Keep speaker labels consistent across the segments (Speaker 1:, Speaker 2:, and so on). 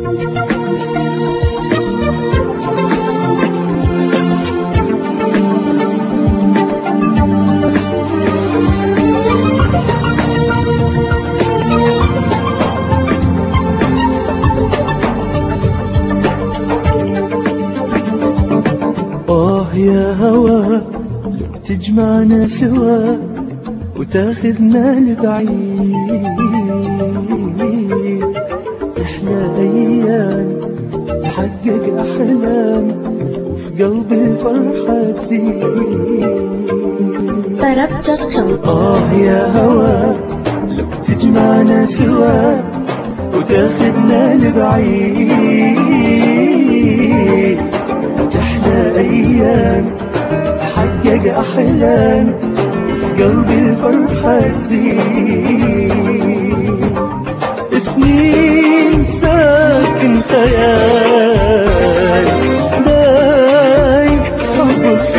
Speaker 1: آه يا هوى لو تجمعنا سوا وتاخذنا لبعيد احنا ايام تحقق احلام وفي قلبي الفرحة تزيد
Speaker 2: طرب.com
Speaker 1: آه يا هوى لو تجمعنا سوا وتاخذنا لبعيد تحلى أيام تحقق أحلام في قلبي الفرحة تزيد سنين ساكن خيال دايم حبك في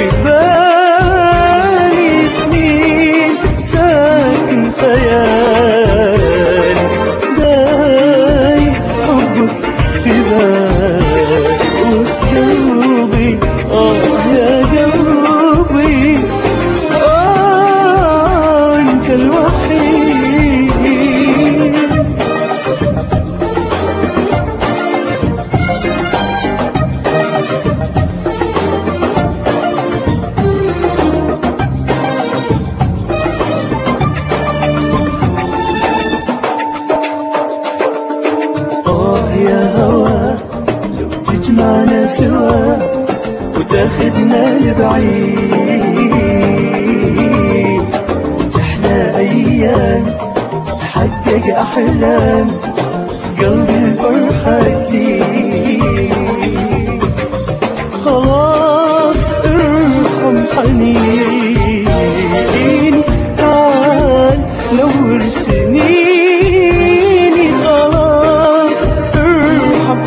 Speaker 1: بالي سنين ساكن خيال دايم حبك في بالي وقلبي آه يا قلبي آه أنت الوحيد آه يا هوى لو تجمعنا سوا وتاخذنا لبعيد تحلى أيام تحقق أحلام قلبي الفرحة تزيد خلاص ارحم حنيني تعال نور سنيني خلاص ارحم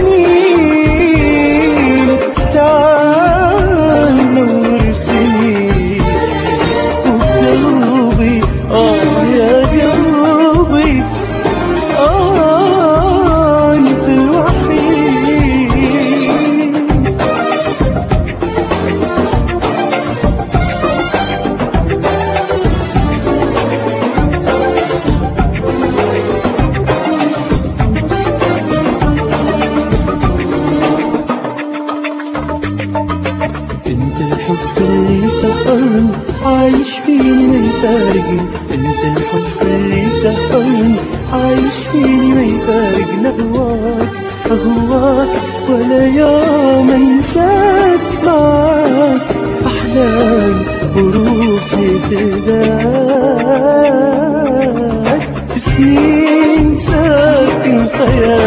Speaker 1: حنيني تعال نور سنيني وقلبي اه يا قلبي آه أنت الوحيد انت الحب اللي سهرني عايش فيني ما يفارقني انت الحب اللي سهرني عايش فيني ما يفارقني اهواك اهواك ولا يوم انساك معاك احلامي وروحي فداك سنين ساكن خيال